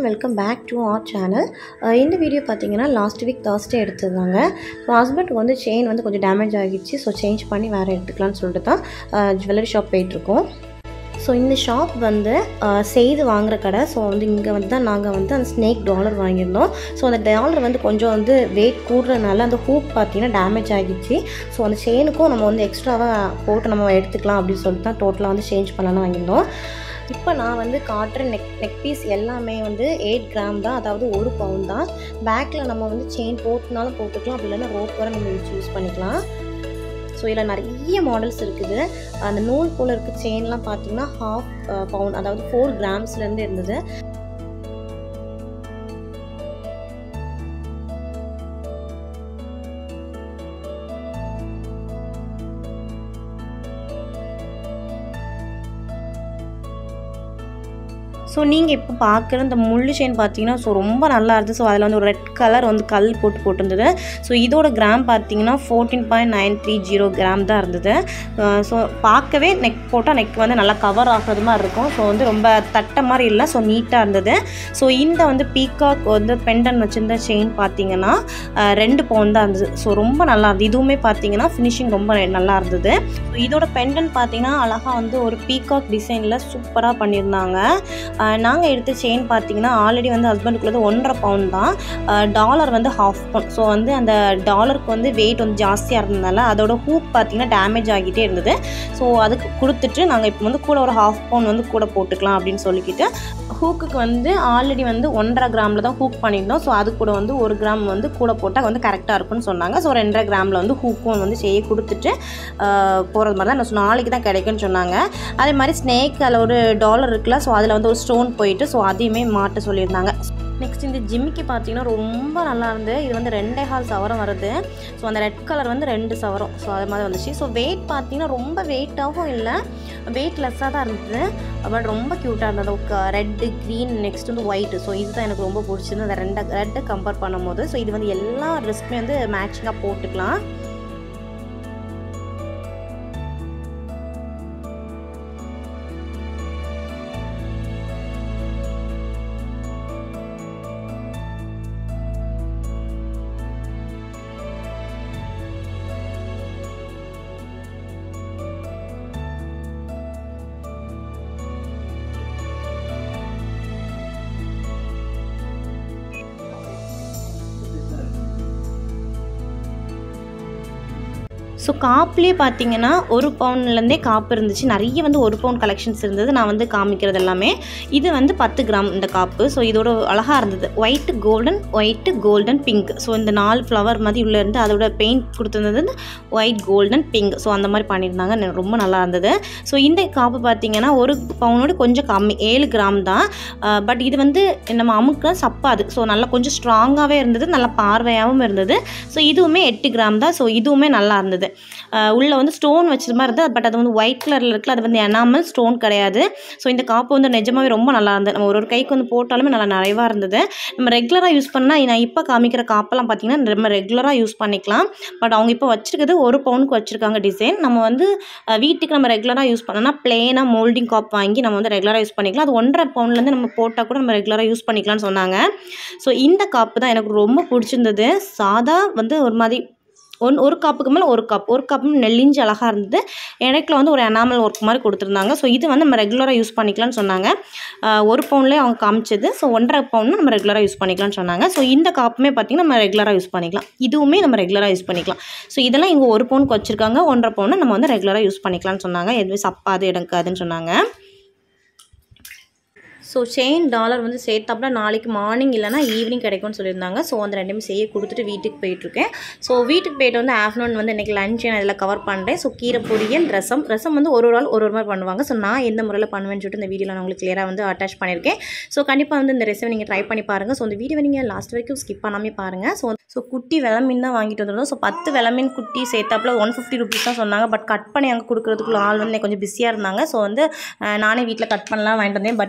welcome back to our channel இந்த video பார்த்தீங்கன்னா last week Thursday எடுத்ததாங்க ஸோ ஹஸ்பண்டுக்கு வந்து செயின் வந்து கொஞ்சம் டேமேஜ் ஆகிடுச்சு ஸோ சேஞ்ச் பண்ணி வேறு எடுத்துக்கலாம்னு சொல்லிட்டு தான் ஜுவல்லரி ஷாப் போயிட்டுருக்கோம் ஸோ இந்த ஷாப் வந்து அஹ், செய்து வாங்குற கடை ஸோ வந்து இங்கே வந்து தான் நாங்கள் வந்து அந்த ஸ்னேக் டாலர் வாங்கியிருந்தோம் ஸோ அந்த டாலர் வந்து கொஞ்சம் வந்து வெயிட் கூடுறதுனால அந்த ஹூக் பார்த்தீங்கன்னா டேமேஜ் ஆகிடுச்சு ஸோ அந்த செயினுக்கும் நம்ம வந்து எக்ஸ்ட்ராவாக போட்டு நம்ம எடுத்துக்கலாம் அப்படின்னு சொல்லிட்டு தான் டோட்டலாக வந்து சேஞ்ச் பண்ணலான்னு வாங்கியிருந்தோம் இப்போ நான் வந்து காட்டுற நெக் நெக் பீஸ் எல்லாமே வந்து எயிட் கிராம் தான் அதாவது ஒரு பவுன் தான் பேக்கில் நம்ம வந்து செயின் போட்டுனாலும் போட்டுக்கலாம் அப்படி இல்லைன்னா ரோப் வர நம்ம யூஸ் யூஸ் பண்ணிக்கலாம் ஸோ இதில் நிறைய மாடல்ஸ் இருக்குது அந்த நூல் போல் இருக்க செயின்லாம் பார்த்தீங்கன்னா ஹாஃப் பவுன் அதாவது ஃபோர் கிராம்ஸ்லேருந்து இருந்தது ஸோ நீங்கள் இப்போ பார்க்குற இந்த முள்ளு செயின் பார்த்தீங்கன்னா ஸோ ரொம்ப நல்லா இருந்துச்சு ஸோ அதில் வந்து ஒரு ரெட் கலர் வந்து கல் போட்டு போட்டிருந்தது ஸோ இதோட கிராம் பார்த்தீங்கன்னா fourteen point nine three zero gram தான் இருந்தது ஸோ பார்க்கவே நெக் போட்டால் நெக் வந்து நல்லா கவர் ஆகிறது மாதிரி இருக்கும் ஸோ வந்து ரொம்ப தட்ட மாதிரி இல்லை ஸோ நீட்டாக இருந்தது ஸோ இந்த வந்து பீகாக் வந்து பெண்டன் வச்சுருந்த செயின் பார்த்தீங்கன்னா அஹ், ரெண்டு பவுன் தான் இருந்தது ஸோ ரொம்ப நல்லா இருந்தது இதுவுமே பார்த்தீங்கன்னா ஃபினிஷிங் ரொம்ப நல்லா இருந்தது ஸோ இதோட பெண்டன் பார்த்தீங்கன்னா அழகாக வந்து ஒரு பீகாக் டிசைனில் சூப்பராக பண்ணியிருந்தாங்க நாங்கள் எடுத்த செயின் பார்த்தீங்கன்னா ஆல்ரெடி வந்து ஹஸ்பண்டுக்குள்ளது ஒன்றரை பவுன் தான் டாலர் வந்து ஹாஃப் பவுன் ஸோ வந்து அந்த டாலருக்கு வந்து வெயிட் வந்து ஜாஸ்தியாக இருந்ததுனால அதோட ஹூக் பார்த்தீங்கன்னா டேமேஜ் ஆகிட்டே இருந்தது ஸோ அதுக்கு கொடுத்துட்டு நாங்கள் இப்போ வந்து கூட ஒரு ஹாஃப் பவுன் வந்து கூட போட்டுக்கலாம் அப்படின்னு சொல்லிக்கிட்டு ஹூக்குக்கு வந்து ஆல்ரெடி வந்து ஒன்றரை கிராமில் தான் ஹூக் பண்ணியிருந்தோம் ஸோ அது கூட வந்து ஒரு கிராம் வந்து கூட போட்டால் வந்து கரெக்டாக இருக்கும்னு சொன்னாங்க ஸோ ரெண்டரை கிராமில் வந்து ஹூக்கும் வந்து செய்ய கொடுத்துட்டு போகிறது மாதிரி தான் நான் சொன்னேன், நாளைக்கு தான் கிடைக்கும்னு சொன்னாங்க அதே மாதிரி ஸ்னேக் அதில் ஒரு டாலர் இருக்குல்ல ஸோ அதில் வந்து ஒரு ஸ்டோன் போயிட்டு ஸோ அதையுமே மாட்ட சொல்லியிருந்தாங்க நெக்ஸ்ட் இந்த ஜிம்மிக்கு பார்த்தீங்கன்னா ரொம்ப நல்லா இருந்து இது வந்து ரெண்டே ஹால் சவரம் வருது ஸோ அந்த ரெட் கலர் வந்து ரெண்டு சவரம் ஸோ அது மாதிரி வந்துச்சு ஸோ வெயிட் பார்த்தீங்கன்னா ரொம்ப வெயிட்டாகவும் இல்லை வெயிட் லெஸ்ஸாக தான் இருந்தது பட் ரொம்ப க்யூட்டாக இருந்தது ரெட்டு க்ரீன் நெக்ஸ்ட் வந்து ஒயிட் ஸோ இதுதான் எனக்கு ரொம்ப பிடிச்சிருந்து அந்த ரெண்டை ரெட்டை கம்பேர் பண்ணும்போது ஸோ இது வந்து எல்லா ட்ரெஸ்க்குமே வந்து மேட்சிங்காக போட்டுக்கலாம் ஸோ காப்புலேயே பார்த்தீங்கன்னா ஒரு பவுன்லேருந்தே காப்பு இருந்துச்சு நிறைய வந்து ஒரு பவுன் கலெக்ஷன்ஸ் இருந்தது நான் வந்து காமிக்கிறது எல்லாமே இது வந்து பத்து கிராம் இந்த காப்பு ஸோ இதோட அழகாக இருந்தது white golden white golden pink so இந்த நாலு ஃப்ளவர் மாதிரி உள்ளே இருந்து அதோட பெயிண்ட் கொடுத்துருந்தது ஒயிட் கோல்டன் பிங்க் ஸோ அந்த மாதிரி பண்ணியிருந்தாங்க நெ- ரொம்ப நல்லா இருந்தது ஸோ இந்த காப்பு பார்த்தீங்கன்னா ஒரு பவுனோட கொஞ்சம் கம்மி ஏழு கிராம் தான் பட் இது வந்து நம்ம அமுக்க சப்பாது ஸோ நல்லா கொஞ்சம் ஸ்ட்ராங்காகவே இருந்தது நல்லா பார்வையாகவும் இருந்தது ஸோ இதுவுமே எட்டு கிராம் தான் ஸோ இதுவுமே நல்லா இருந்தது அஹ் உள்ள வந்து ஸ்டோன் வச்சது மாதிரி இருந்தது பட் அது வந்து ஒயிட் கலரில் இருக்குல்ல அது வந்து எனாமல் ஸ்டோன் கிடையாது ஸோ இந்த காப்பு வந்து நிஜமாவே ரொம்ப நல்லா இருந்தது நம்ம ஒரு ஒரு கைக்கு வந்து போட்டாலுமே நல்லா நிறைவாக இருந்தது நம்ம ரெகுலராக யூஸ் பண்ணால் நான் இப்போ காமிக்கிற காப்பெல்லாம் பார்த்தீங்கன்னா நம்ம ரெகுலராக யூஸ் பண்ணிக்கலாம் பட் அவங்க இப்போ வச்சிருக்கிறது ஒரு பவுனுக்கு வச்சுருக்காங்க டிசைன் நம்ம வந்து அஹ், வீட்டுக்கு நம்ம ரெகுலராக யூஸ் பண்ணோம்னா பிளெயினாக மோல்டிங் காப் வாங்கி நம்ம வந்து ரெகுலராக யூஸ் பண்ணிக்கலாம் அது ஒன்றரை பவுன்லேருந்து நம்ம போட்டால் கூட நம்ம ரெகுலராக யூஸ் பண்ணிக்கலாம்னு சொன்னாங்க ஸோ இந்த காப்பு தான் எனக்கு ரொம்ப பிடிச்சிருந்தது சாதா வந்து ஒரு மாதிரி ஒன் ஒரு காப்புக்கு மேலே ஒரு கப் ஒரு கப்பும் நெல்லிஞ்சு அழகாக இருந்தது இடைக்குல வந்து ஒரு எனாமல் ஒர்க் மாதிரி கொடுத்துருந்தாங்க ஸோ இது வந்து நம்ம ரெகுலராக யூஸ் பண்ணிக்கலாம்னு சொன்னாங்க ஆஹ் ஒரு பவுன்லேயே அவங்க காமிச்சது ஸோ ஒன்றரை பவுன் நம்ம ரெகுலராக யூஸ் பண்ணிக்கலாம்னு சொன்னாங்க ஸோ இந்த காப்புமே பார்த்திங்கன்னா நம்ம ரெகுலராக யூஸ் பண்ணிக்கலாம் இதுவுமே நம்ம ரெகுலராக யூஸ் பண்ணிக்கலாம் ஸோ இதெல்லாம் இங்கே ஒரு பவுனுக்கு வச்சுருக்காங்க ஒன்றரை பவுன் நம்ம வந்து ரெகுலராக யூஸ் பண்ணிக்கலாம்னு சொன்னாங்க எதுவும் சப்பாது எடுக்காதுன்னு சொன்னாங்க ஸோ செயின் டாலர் வந்து சேர்த்தாப்புல நாளைக்கு மார்னிங் இல்லைனா ஈவினிங் கிடைக்கும்னு சொல்லியிருந்தாங்க ஸோ அந்த ரெண்டுமே செய்ய கொடுத்துட்டு வீட்டுக்கு போயிட்டுருக்கேன் ஸோ வீட்டுக்கு போயிட்டு வந்து ஆஃப்டர்நூன் வந்து இன்றைக்கி லஞ்ச் நான் இதில் கவர் பண்ணுறேன் ஸோ கீரை பொரியல் ரசம் ரசம் வந்து ஒரு ஒரு ஆள் ஒரு ஒரு மாதிரி பண்ணுவாங்க ஸோ நான் எந்த முறையில் பண்ணுவேன்னு சொல்லிட்டு இந்த வீடியோவில் நான் உங்களுக்கு கிளியராக வந்து அட்டாச் பண்ணியிருக்கேன் ஸோ கண்டிப்பாக வந்து இந்த ரெசிபி நீங்கள் ட்ரை பண்ணி பாருங்கள் ஸோ இந்த வீடியோ நீங்கள் லாஸ்ட் வரைக்கும் ஸ்கிப் பண்ணாமே பாருங்கள் ஸோ ஸோ குட்டி வெளமீன் தான் வாங்கிட்டு வந்திருந்தோம் ஸோ பத்து வெளமீன் குட்டி சேர்த்தாப்புல ஒன் ஃபிஃப்டி ருபீஸ் தான் சொன்னாங்க பட் கட் பண்ணி அங்கே கொடுக்குறதுக்குள்ள ஆள் வந்து எனக்கு கொஞ்சம் பிஸியாக இருந்தாங்க ஸோ வந்து அஹ், நானே வீட்டில் கட் பண்ணலாம் வாங்கிட்டு வந்தேன் பட் எனக்கு மீன்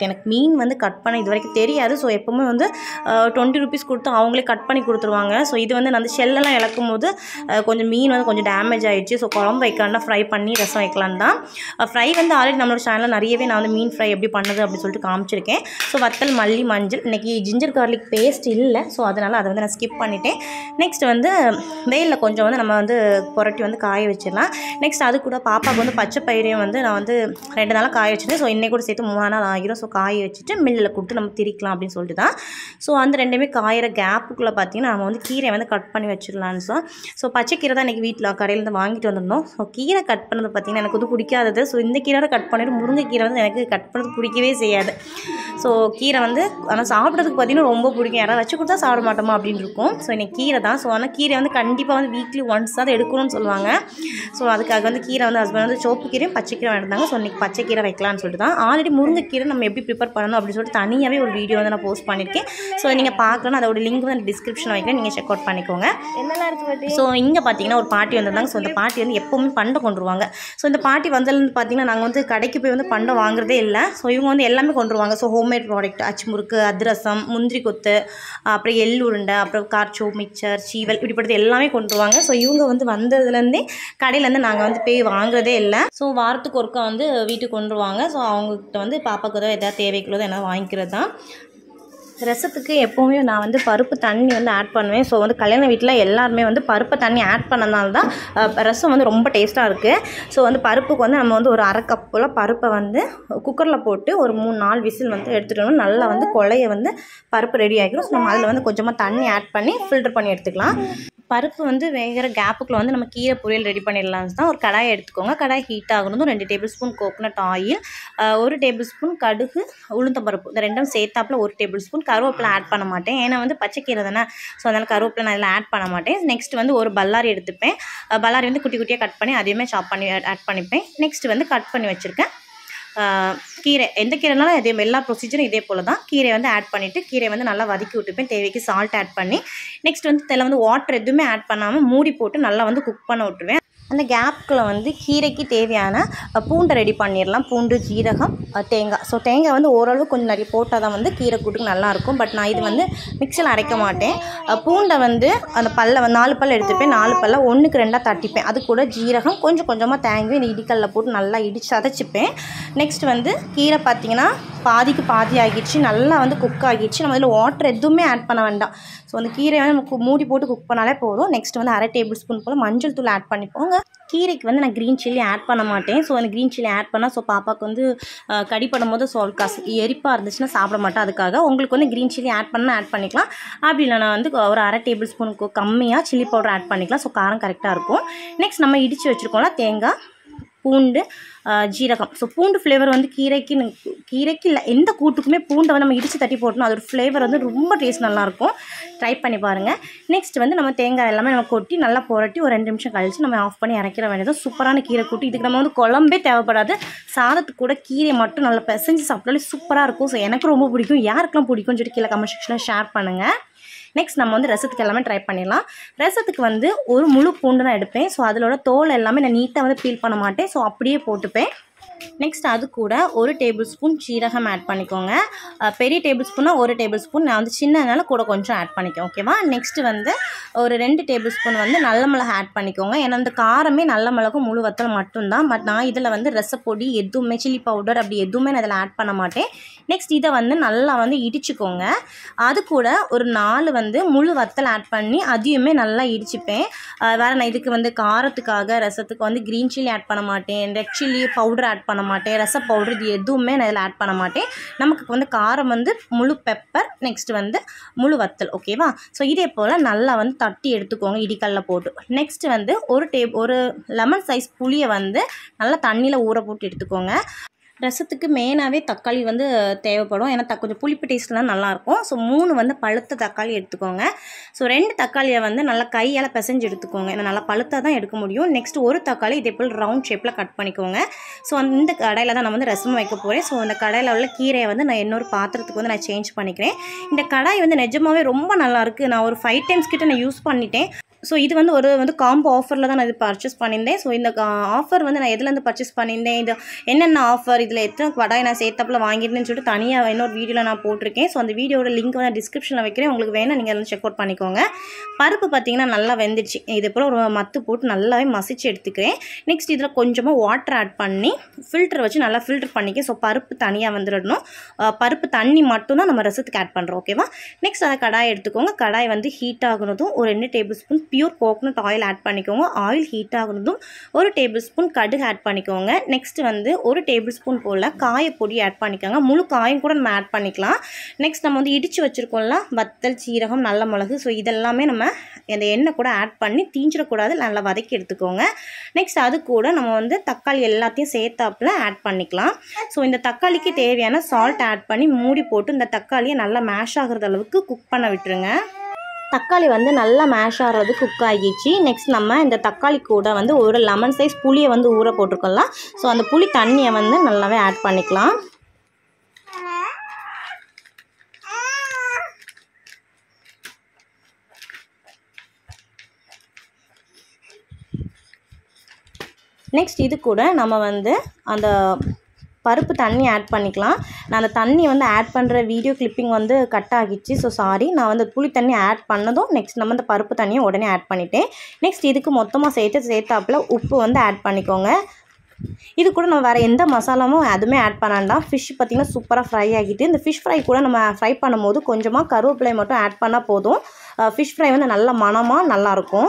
மீன் வந்து கட் பண்ண இது வரைக்கும் தெரியாது ஸோ எப்போவுமே வந்து டுவெண்ட்டி ருபீஸ் கொடுத்து அவங்களே கட் பண்ணி கொடுத்துருவாங்க ஸோ இது வந்து நான் அந்த ஷெல்லெல்லாம் இழக்கும் போது அஹ், கொஞ்சம் மீன் வந்து கொஞ்சம் டேமேஜ் ஆயிடுச்சு ஸோ குழம்பு வைக்கலாம்னா ஃப்ரை பண்ணி ரசம் வைக்கலாம் தான் ஃப்ரை வந்து ஆல்ரெடி நம்மளோட சேனலில் நிறையவே நான் வந்து மீன் ஃப்ரை எப்படி பண்ணுறது அப்படின்னு சொல்லிட்டு காமிச்சிருக்கேன் ஸோ வத்தல் மல்லி மஞ்சள் இன்றைக்கி ஜிஞ்சர் கார்லிக் பேஸ்ட் இல்லை ஸோ அதனால் அதை வந்து நான் ஸ்கிப் பண்ணிட்டேன் நெக்ஸ்ட் வந்து வெயிலில் கொஞ்சம் வந்து நம்ம வந்து புரட்டி வந்து காய வச்சிடலாம் நெக்ஸ்ட் அது கூட பாப்பாவுக்கு வந்து பச்சை பயிரையும் வந்து நான் வந்து ரெண்டு நாளாக காய வச்சுட்டேன் ஸோ இன்னைக்கு கூட சேர்த்து மூணு நாள் ஆகிரும் ஸோ காய வச்சுட்டு மில்லில் கொடுத்து நம்ம திரிக்கலாம் அப்படின்னு சொல்லிட்டு தான் ஸோ அந்த ரெண்டுமே காயிற கேப்புக்குள்ளே பார்த்தீங்கன்னா நம்ம வந்து கீரை வந்து கட் பண்ணி வச்சிடலான்னு ஸோ ஸோ பச்சை கீரை தான் இன்றைக்கி வீட்டில் கடையிலேருந்து வாங்கிட்டு வந்திருந்தோம் ஸோ கீரை கட் பண்ணது பார்த்தீங்கன்னா எனக்கு வந்து பிடிக்காதது ஸோ இந்த கீரை கட் பண்ணிட்டு முருங்கைக்கீரை வந்து எனக்கு கட் பண்ணது பிடிக்கவே செய்யாது ஸோ கீரை வந்து ஆனால் சாப்பிட்றதுக்கு பார்த்தீங்கன்னா ரொம்ப பிடிக்கும் யாராவது வச்சு கொடுத்தா சாப்பிட மாட்டோமா அப்படின்னு இருக்கும் ஸோ இன்னைக்கு கீரை தான் ஸோ ஆனால் கீரை வந்து கண்டிப்பாக வந்து வீக்லி ஒன்ஸ் தான் எடுக்கணும்னு சொல்லுவாங்க ஸோ அதுக்காக வந்து கீரை வந்து ஹஸ்பண்ட் வந்து சோப்பு கீரையும் பச்சை கீரை வேண்டாங்க ஸோ இன்னைக்கு பச்சை கீரை வைக்கலாம்னு சொல்லிட்டு தான் ஆல்ரெடி முருங்கைக்கீரை நம்ம எப்படி ப்ரிப்பேர் பண்ணணும் அப்படின்னு சொல்லிட்டு தனியாகவே ஒரு வீடியோ வந்து நான் போஸ்ட் பண்ணியிருக்கேன் ஸோ நீங்கள் பார்க்கணும் அதோட லிங்க் வந்து டிஸ்கிரிப்ஷன் வைக்கிறேன் நீங்கள் செக் அவுட் பண்ணிக்கோங்க என்னெல்லாம் இருக்கு பாட்டி ஸோ இங்கே பார்த்தீங்கன்னா ஒரு பாட்டி வந்திருந்தாங்க ஸோ இந்த பாட்டி வந்து எப்போவுமே பண்டை கொண்டு வருவாங்க ஸோ இந்த பாட்டி வந்ததுலேருந்து பார்த்தீங்கன்னா நாங்கள் வந்து கடைக்கு போய் வந்து பண்டை வாங்குறதே இல்லை ஸோ இவங்க வந்து எல்லாமே கொண்டு வருவாங்க ஸோ ஹோம்மேட் ப்ராடக்ட் அச்சு முறுக்கு அதிரசம் முந்திரி கொத்து அப்புறம் எள் உருண்டை அப்புறம் கார்ச்சோ மிக்சர் சீவல் இப்படிப்பட்டது எல்லாமே கொண்டு வருவாங்க ஸோ இவங்க வந்து வந்ததுலேருந்தே கடையிலேருந்து நாங்கள் வந்து போய் வாங்குறதே இல்லை ஸோ வாரத்துக்கு ஒருக்கா வந்து வீட்டுக்கு கொண்டு வருவாங்க ஸோ அவங்கக்கிட்ட வந்து பாப்பாக்கு ஏதோ எதாவது தேவைக்குள்ளதோ என்ன வாங்கிக்கிறது தான் ரசத்துக்கு எப்போவுமே நான் வந்து பருப்பு தண்ணி வந்து ஆட் பண்ணுவேன் ஸோ வந்து கல்யாண வீட்டில் எல்லாருமே வந்து பருப்பு தண்ணி ஆட் பண்ணனால தான் அஹ், ரசம் வந்து ரொம்ப டேஸ்ட்டாக இருக்குது ஸோ வந்து பருப்புக்கு வந்து நம்ம வந்து ஒரு அரை கப் போல் பருப்பை வந்து குக்கரில் போட்டு ஒரு மூணு நாலு விசில் வந்து எடுத்துட்டோம்னா நல்லா வந்து கொலைய வந்து பருப்பு ரெடி ஆகிடும் ஸோ நம்ம அதில் வந்து கொஞ்சமாக தண்ணி ஆட் பண்ணி ஃபில்டர் பண்ணி எடுத்துக்கலாம் பருப்பு வந்து வேகிற கேப்புக்குள்ள வந்து நம்ம கீரை பொரியல் ரெடி பண்ணிடலாம் தான் ஒரு கடாயை எடுத்துக்கோங்க கடாய் ஹீட் ஆகணும் ரெண்டு டேபிள் ஸ்பூன் கோகனட் ஆயில் ஒரு டேபிள் ஸ்பூன் கடுகு உளுந்தம் பருப்பு இந்த ரெண்டும் சேர்த்தாப்புல ஒரு டேபிள் ஸ்பூன் கருவேப்பிலை ஆட் பண்ண மாட்டேன் ஏன்னா வந்து பச்சைக்கீரை தானே ஸோ அதனால் கருவேப்பிலை நான் இதில் ஆட் பண்ண மாட்டேன் நெக்ஸ்ட் வந்து ஒரு பல்லாரி எடுத்துப்பேன் அஹ் பல்லாரி வந்து குட்டி குட்டியாக கட் பண்ணி அதையுமே சாப் பண்ணி ஆட் பண்ணிப்பேன் நெக்ஸ்ட் வந்து கட் பண்ணி வச்சுருக்கேன் ஆஹ் கீரை எந்த கீரைனாலும் இதே எல்லா ப்ரொசீஜரும் இதே போல் தான் கீரை வந்து ஆட் பண்ணிவிட்டு கீரை வந்து நல்லா வதக்கி விட்டுப்பேன் தேவைக்கு சால்ட் ஆட் பண்ணி நெக்ஸ்ட் வந்து இதில் வந்து வாட்டர் எதுவுமே ஆட் பண்ணாமல் மூடி போட்டு நல்லா வந்து குக் பண்ண விட்டுருவேன் அந்த கேப்புக்குள்ள வந்து கீரைக்கு தேவையான அஹ், பூண்டை ரெடி பண்ணிடலாம் பூண்டு ஜீரகம் அஹ், தேங்காய் ஸோ தேங்காய் வந்து ஓரளவு கொஞ்சம் நிறைய போட்டால் தான் வந்து கீரை கூட்டுக்கு நல்லாயிருக்கும் பட் நான் இது வந்து மிக்சியில் அரைக்க மாட்டேன் அஹ், பூண்டை வந்து அந்த பல்ல வந்து நாலு பல்ல எடுத்துப்பேன் நாலு பல்ல ஒன்றுக்கு ரெண்டாக தட்டிப்பேன் அது கூட ஜீரகம் கொஞ்சம் கொஞ்சமாக தேங்காய் இந்த இடிக்கல்ல போட்டு நல்லா இடிச்சு சதைச்சிப்பேன் நெக்ஸ்ட் வந்து கீரை பார்த்தீங்கன்னா பாதிக்கு பாதி ஆகிடுச்சு நல்லா வந்து குக் ஆகிடுச்சு நம்ம இதில் வாட்டர் எதுவுமே ஆட் பண்ண வேண்டாம் ஸோ அந்த கீரையை வந்து நம்ம கு- மூடி போட்டு குக் பண்ணாலே போதும் நெக்ஸ்ட் வந்து அரை டேபிள் ஸ்பூன் போல் மஞ்சள் தூள் ஆட் பண்ணிப்போங்க கீரைக்கு வந்து நான் க்ரீன் சில்லி ஆட் பண்ண மாட்டேன் ஸோ அந்த க்ரீன் சில்லி ஆட் பண்ணால் ஸோ பாப்பாவுக்கு வந்து அஹ், கடிப்படும் போது ஸோ கச எரிப்பாக இருந்துச்சுன்னா சாப்பிட மாட்டேன் அதுக்காக உங்களுக்கு வந்து க்ரீன் சில்லி ஆட் பண்ணால் ஆட் பண்ணிக்கலாம் அப்படி இல்லைனா வந்து ஒரு அரை டேபிள் ஸ்பூனுக்கு கம்மியாக சில்லி பவுடர் ஆட் பண்ணிக்கலாம் ஸோ காரம் கரெக்டாக இருக்கும் நெக்ஸ்ட் நம்ம இடித்து வச்சுருக்கோம்ல தேங்காய் பூண்டு ஆஹ் ஜீரகம் ஸோ பூண்டு ஃப்ளேவர் வந்து கீரைக்கு ந- கீரைக்கு இல்லை எந்த கூட்டுக்குமே பூண்டை வந்து நம்ம இடித்து தட்டி போட்டோம் அதோட ஃப்ளேவர் வந்து ரொம்ப டேஸ்ட் நல்லாயிருக்கும் ட்ரை பண்ணி பாருங்கள் நெக்ஸ்ட் வந்து நம்ம தேங்காய் எல்லாமே நம்ம கொட்டி நல்லா புரட்டி ஒரு ரெண்டு நிமிஷம் கழிச்சு நம்ம ஆஃப் பண்ணி இறக்கிற வேண்டியது சூப்பரான கீரை கூட்டு இதுக்கு நம்ம வந்து குழம்பே தேவைப்படாது சாதத்துக்கு கூட கீரை மட்டும் நல்லா பிசைஞ்சு சாப்பிட்டாலே சூப்பராக இருக்கும் ஸோ எனக்கு ரொம்ப பிடிக்கும் யாருக்கெல்லாம் பிடிக்கும்னு சொல்லி கீழே கமெண்ட் செக்ஷனில் ஷேர் பண்ணுங்கள் நெக்ஸ்ட் நம்ம வந்து ரசத்துக்கு எல்லாமே ட்ரை பண்ணிடலாம் ரசத்துக்கு வந்து ஒரு முழு பூண்டு தான் எடுப்பேன் ஸோ அதிலோட தோல் எல்லாமே நான் நீட்டாக வந்து பீல் பண்ண மாட்டேன் ஸோ அப்படியே போட்டுப்பேன் நெக்ஸ்ட் அது கூட ஒரு டேபிள் ஸ்பூன் சீரகம் ஆட் பண்ணிக்கோங்க அஹ் பெரிய டேபிள் ஸ்பூனாக ஒரு டேபிள் ஸ்பூன் நான் வந்து சின்னதுனால கூட கொஞ்சம் ஆட் பண்ணிக்கேன் ஓகேவா நெக்ஸ்ட் வந்து ஒரு ரெண்டு டேபிள் ஸ்பூன் வந்து நல்ல மிளகு ஆட் பண்ணிக்கோங்க ஏன்னா அந்த காரமே நல்ல மிளகும் முழு வத்தல் மட்டும்தான் பட் நான் இதில் வந்து ரசப்பொடி எதுவுமே சில்லி பவுடர் அப்படி எதுவுமே நான் இதில் ஆட் பண்ண மாட்டேன் நெக்ஸ்ட் இதை வந்து நல்லா வந்து இடிச்சுக்கோங்க அது கூட ஒரு நாலு வந்து முழு வத்தல் ஆட் பண்ணி அதையுமே நல்லா இடிச்சுப்பேன் அஹ் வேற நான் இதுக்கு வந்து காரத்துக்காக ரசத்துக்கு வந்து க்ரீன் சில்லி ஆட் பண்ண மாட்டேன் ரெட் சில்லி பவுடர் ஆட் பண்ண மாட்டேன் ரச பவுடர் இது எதுவுமே நான் இதில் ஆட் பண்ண மாட்டேன் நமக்கு வந்து காரம் வந்து முழு பெப்பர் நெக்ஸ்ட் வந்து முழு வத்தல் ஓகேவா ஸோ இதே போல் நல்லா வந்து தட்டி எடுத்துக்கோங்க இடிக்கல்ல போட்டு நெக்ஸ்ட் வந்து ஒரு டே ஒரு லெமன் சைஸ் புளியை வந்து நல்லா தண்ணியில் ஊற போட்டு எடுத்துக்கோங்க ரசத்துக்கு மெயினாகவே தக்காளி வந்து தேவைப்படும் ஏன்னா த கொஞ்சம் புளிப்பு டேஸ்ட்லாம் நல்லாயிருக்கும் ஸோ மூணு வந்து பழுத்த தக்காளி எடுத்துக்கோங்க ஸோ ரெண்டு தக்காளியை வந்து நல்லா கையால் பிசைஞ்சு எடுத்துக்கோங்க ஏன்னா நல்லா பழுத்தாக தான் எடுக்க முடியும் நெக்ஸ்ட் ஒரு தக்காளி இதே போல் ரவுண்ட் ஷேப்பில் கட் பண்ணிக்கோங்க ஸோ இந்த கடையில் தான் நான் வந்து ரசம் வைக்க போகிறேன் ஸோ அந்த கடையில் உள்ள கீரையை வந்து நான் இன்னொரு பாத்திரத்துக்கு வந்து நான் சேஞ்ச் பண்ணிக்கிறேன் இந்த கடாய் வந்து நிஜமாவே ரொம்ப நல்லாயிருக்கு நான் ஒரு ஃபைவ் டைம்ஸ் கிட்ட நான் யூஸ் பண்ணிட்டேன் ஸோ இது வந்து ஒரு வந்து காம்போ ஆஃபரில் தான் நான் இது பர்ச்சேஸ் பண்ணியிருந்தேன் ஸோ இந்த ஆஃபர் வந்து நான் எதுலேருந்து பர்ச்சேஸ் பண்ணியிருந்தேன் இது என்னென்ன ஆஃபர் இதில் எத்தனை கடாய் நான் சேர்த்தாப்புல வாங்கியிருந்தேன்னு சொல்லிட்டு தனியாக இன்னொரு வீடியோவில் நான் போட்டிருக்கேன் ஸோ அந்த வீடியோட லிங்க் வந்து டிஸ்கிரிப்ஷனில் வைக்கிறேன் உங்களுக்கு வேணால் நீங்கள் வந்து செக் அவுட் பண்ணிக்கோங்க பருப்பு பார்த்தீங்கன்னா நல்லா வெந்துச்சு இது போல் ஒரு மத்து போட்டு நல்லாவே மசிச்சு எடுத்துக்கிறேன் நெக்ஸ்ட் இதில் கொஞ்சமாக வாட்டர் ஆட் பண்ணி ஃபில்டர் வச்சு நல்லா ஃபில்டர் பண்ணிக்க ஸோ பருப்பு தனியாக வந்துடணும் அஹ் பருப்பு தண்ணி மட்டும்தான் நம்ம ரசத்துக்கு ஆட் பண்ணுறோம் ஓகேவா நெக்ஸ்ட் அதை கடாய் எடுத்துக்கோங்க கடாய் வந்து ஹீட் ஆகுனதும் ஒரு ரெண்டு tablespoon pure coconut oil add பண்ணிக்கோங்க ஆயில் ஹீட் ஆகுனதும் ஒரு டேபிள் ஸ்பூன் கடுகு ஆட் பண்ணிக்கோங்க நெக்ஸ்ட் வந்து ஒரு டேபிள் ஸ்பூன் போல் காயப்பொடி ஆட் பண்ணிக்கோங்க முழு காயம் கூட நம்ம ஆட் பண்ணிக்கலாம் நெக்ஸ்ட் நம்ம வந்து இடித்து வச்சுருக்கோம்ல வத்தல் சீரகம் நல்ல மிளகு ஸோ இதெல்லாமே நம்ம இந்த எண்ணெய் கூட ஆட் பண்ணி தீஞ்சிடக்கூடாது நல்லா வதக்கி எடுத்துக்கோங்க நெக்ஸ்ட் அது கூட நம்ம வந்து தக்காளி எல்லாத்தையும் சேர்த்தாப்புல ஆட் பண்ணிக்கலாம் ஸோ இந்த தக்காளிக்கு தேவையான சால்ட் ஆட் பண்ணி மூடி போட்டு இந்த தக்காளியை நல்லா மேஷ் ஆகுறது அளவுக்கு குக் பண்ண விட்டுருங்க தக்காளி வந்து நல்லா மேஷ் ஆகிறது குக் ஆகிடுச்சு நெக்ஸ்ட் நம்ம இந்த தக்காளி கூட வந்து ஒரு லெமன் சைஸ் புளியை வந்து ஊற போட்டிருக்கலாம் ஸோ அந்த புளி தண்ணியை வந்து நல்லாவே ஆட் பண்ணிக்கலாம் நெக்ஸ்ட் இது கூட நம்ம வந்து அந்த பருப்பு தண்ணி ஆட் பண்ணிக்கலாம் நான் அந்த தண்ணி வந்து ஆட் பண்ணுற வீடியோ கிளிப்பிங் வந்து கட் ஆகிடுச்சு ஸோ சாரி நான் வந்து புளி தண்ணி ஆட் பண்ணதும் நெக்ஸ்ட் நம்ம இந்த பருப்பு தண்ணியை உடனே ஆட் பண்ணிட்டேன் நெக்ஸ்ட் இதுக்கு மொத்தமாக சேர்த்து சேர்த்தாப்புல உப்பு வந்து ஆட் பண்ணிக்கோங்க இது கூட நம்ம வேறு எந்த மசாலாவும் எதுவுமே ஆட் பண்ணாண்டா ஃபிஷ் பார்த்திங்கன்னா சூப்பராக ஃப்ரை ஆகிட்டு இந்த ஃபிஷ் ஃப்ரை கூட நம்ம ஃப்ரை பண்ணும்போது கொஞ்சமாக கருவேப்பிலை மட்டும் ஆட் பண்ணால் போதும் ஃபிஷ் ஃப்ரை வந்து நல்ல மணமாக நல்லாயிருக்கும்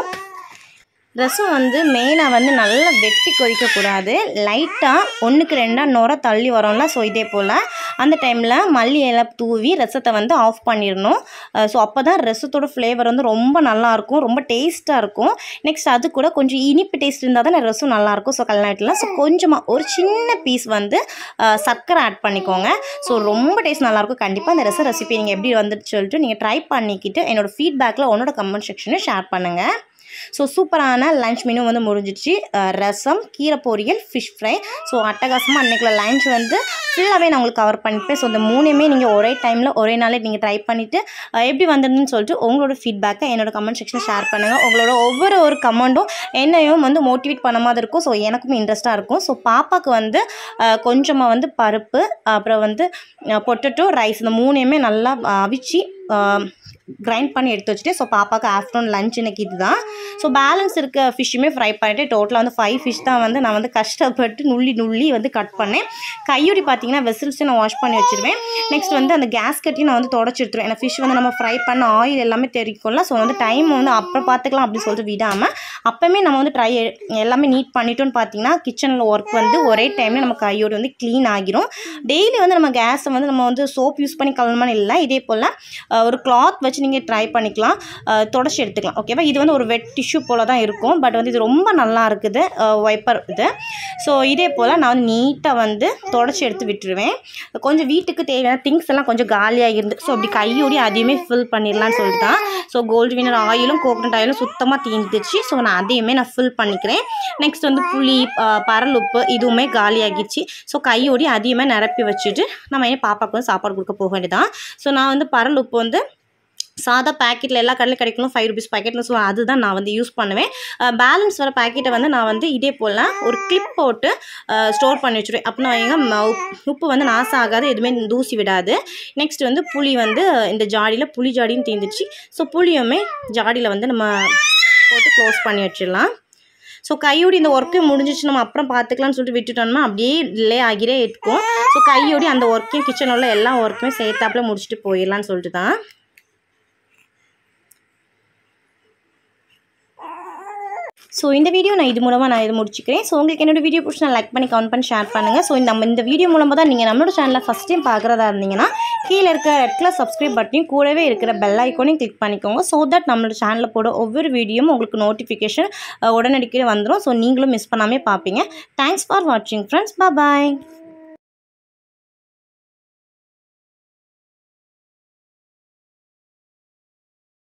ரசம் வந்து மெயினாக வந்து நல்லா வெட்டி கொதிக்கக்கூடாது லைட்டாக ஒன்றுக்கு ரெண்டாக நுர தள்ளி வரோம்ல ஸோ இதே போல் அந்த டைமில் மல்லி இலை தூவி ரசத்தை வந்து ஆஃப் பண்ணிடணும் ஸோ அப்போ தான் ரசத்தோட ஃப்ளேவர் வந்து ரொம்ப நல்லாயிருக்கும் ரொம்ப டேஸ்ட்டாக இருக்கும் நெக்ஸ்ட் அது கூட கொஞ்சம் இனிப்பு டேஸ்ட் இருந்தால் தான் ரசம் நல்லாயிருக்கும் ஸோ கல்நாட்டில் ஸோ கொஞ்சமாக ஒரு சின்ன பீஸ் வந்து அஹ், சர்க்கரை ஆட் பண்ணிக்கோங்க ஸோ ரொம்ப டேஸ்ட் நல்லாயிருக்கும் கண்டிப்பாக அந்த ரசம் ரெசிபி நீங்கள் எப்படி வந்துட்டு சொல்லிட்டு நீங்கள் ட்ரை பண்ணிக்கிட்டு என்னோடய ஃபீட்பேக்கில் உன்னோட கமெண்ட் செக்ஷனை ஷேர் பண்ணுங்கள் ஸோ சூப்பரான லஞ்ச் மெனு வந்து முடிஞ்சிச்சு அஹ் ரசம் கீரை பொரியல் ஃபிஷ் ஃப்ரை ஸோ அட்டகாசமாக அன்றைக்குள்ள லஞ்ச் வந்து ஃபுல்லாகவே நான் உங்களுக்கு கவர் பண்ணிப்பேன் ஸோ இந்த மூணுமே நீங்கள் ஒரே டைமில் ஒரே நாளே நீங்கள் ட்ரை பண்ணிவிட்டு எப்படி வந்திருந்துன்னு சொல்லிட்டு உங்களோட ஃபீட்பேக்கை என்னோட கமெண்ட் செக்ஷனில் ஷேர் பண்ணுங்கள் உங்களோட ஒவ்வொரு ஒரு கமெண்ட்டும் என்னையும் வந்து மோட்டிவேட் பண்ண மாதிரி இருக்கும் ஸோ எனக்கும் இன்ட்ரெஸ்ட்டாக இருக்கும் ஸோ பாப்பாவுக்கு வந்து அஹ், கொஞ்சமாக வந்து பருப்பு அப்புறம் வந்து பொட்டட்டோ ரைஸ் இந்த மூணையுமே நல்லா அவிச்சு கிரைண்ட் பண்ணி எடுத்து வச்சுட்டு ஸோ பாப்பாவுக்கு ஆஃப்டர்நூன் லஞ்ச் இன்னைக்கு இதுதான் ஸோ பேலன்ஸ் இருக்க ஃபிஷ்ஷுமே ஃப்ரை பண்ணிட்டு டோட்டலாக வந்து ஃபைவ் ஃபிஷ் தான் வந்து நான் வந்து கஷ்டப்பட்டு நுள்ளி நுள்ளி வந்து கட் பண்ணேன் கையுடி பார்த்தீங்கன்னா வெசல்ஸ் நான் வாஷ் பண்ணி வச்சிருவேன் நெக்ஸ்ட் வந்து அந்த கேஸ் கட்டி நான் வந்து தொடச்சி எடுத்துருவேன் ஏன்னா ஃபிஷ் வந்து நம்ம ஃப்ரை பண்ண ஆயில் எல்லாமே தெரிக்கும்ல ஸோ வந்து டைம் வந்து அப்புறம் பார்த்துக்கலாம் அப்படின்னு சொல்லிட்டு விடாமல் அப்போவுமே நம்ம வந்து ட்ரை எல்லாமே நீட் பண்ணிட்டோம்னு பார்த்தீங்கன்னா கிச்சனில் ஒர்க் வந்து ஒரே டைமில் நம்ம கையோடு வந்து க்ளீன் ஆகிரும் டெய்லி வந்து நம்ம கேஸை வந்து நம்ம வந்து சோப் யூஸ் பண்ணி கழுவணும்னு இல்லை இதே போல் ஒரு கிளாத் வச்சு நீங்கள் ட்ரை பண்ணிக்கலாம் அஹ், தொடச்சி எடுத்துக்கலாம் ஓகேவா இது வந்து ஒரு வெட் டிஷ்யூ போல் தான் இருக்கும் பட் வந்து இது ரொம்ப நல்லா இருக்குது வைப்பர் இது ஸோ இதே போல் நான் வந்து நீட்டாக வந்து தொடச்சி எடுத்து விட்டுருவேன் கொஞ்சம் வீட்டுக்கு தேவையான திங்ஸ் எல்லாம் கொஞ்சம் காலியாக இருந்து ஸோ அப்படி கையோடி அதையுமே ஃபில் பண்ணிடலாம்னு சொல்லிட்டு தான் ஸோ கோல்டு வினர் ஆயிலும் கோகனட் ஆயிலும் சுத்தமாக தீர்ந்துச்சு ஸோ நான் அதையுமே நான் ஃபில் பண்ணிக்கிறேன் நெக்ஸ்ட் வந்து புளி அஹ், பரல் உப்பு இதுவுமே காலியாகிடுச்சு ஸோ கையோடி அதையுமே நிரப்பி வச்சுட்டு நம்ம ஏன் பாப்பாவுக்கு வந்து சாப்பாடு கொடுக்க போக வேண்டியதான் ஸோ நான் வந்து பரல் உப்பு வந்து சாதா பேக்கெட்டில் எல்லா கடையிலும் கிடைக்கணும் ஃபைவ் ருபீஸ் பேக்கெட்னு ஸோ அதுதான் நான் வந்து யூஸ் பண்ணுவேன் பேலன்ஸ் வர பேக்கெட்டை வந்து நான் வந்து இதே போல் ஒரு கிளிப் போட்டு ஸ்டோர் பண்ணி வச்சுருவேன் அப்படின்னா வைங்க ம- உப்- உப்பு வந்து நாசம் ஆகாது எதுவுமே தூசி விடாது நெக்ஸ்ட் வந்து புளி வந்து இந்த ஜாடியில் புளி ஜாடியும் தீர்ந்துச்சு ஸோ புளியுமே ஜாடியில் வந்து நம்ம போட்டு க்ளோஸ் பண்ணி வச்சிடலாம் ஸோ கையோடி இந்த ஒர்க்கு முடிஞ்சிச்சு நம்ம அப்புறம் பார்த்துக்கலாம்னு சொல்லிட்டு விட்டுட்டோம்னா அப்படியே டிலே ஆகிட்டே இருக்கும் ஸோ கையோடி அந்த ஒர்க்கையும் கிச்சனில் உள்ள எல்லா ஒர்க்குமே சேர்த்தாப்புல முடிச்சுட்டு போயிடலான்னு சொல்லிட்டு தான் ஸோ இந்த வீடியோ நான் இது மூலமாக நான் இது முடிச்சுக்கிறேன் ஸோ உங்களுக்கு என்னோட வீடியோ பிடிச்சி நான் லைக் பண்ணி கவுண்ட் பண்ணி ஷேர் பண்ணுங்கள் ஸோ நம்ம இந்த வீடியோ மூலமாக தான் நீங்கள் நம்மளோட சேனலில் ஃபஸ்ட் டைம் பார்க்குறதா இருந்தீங்கன்னா கீழே இருக்க ரெட் கலர் சப்ஸ்கிரைப் பட்டனையும் கூடவே இருக்கிற பெல் ஐக்கோனையும் கிளிக் பண்ணிக்கோங்க ஸோ தட் நம்மளோட சேனலில் போட ஒவ்வொரு வீடியோவும் உங்களுக்கு நோட்டிஃபிகேஷன் உடனடிக்கே வந்துடும் ஸோ நீங்களும் மிஸ் பண்ணாமே பார்ப்பீங்க தேங்க்ஸ் ஃபார் வாட்சிங் ஃப்ரெண்ட்ஸ் பாய்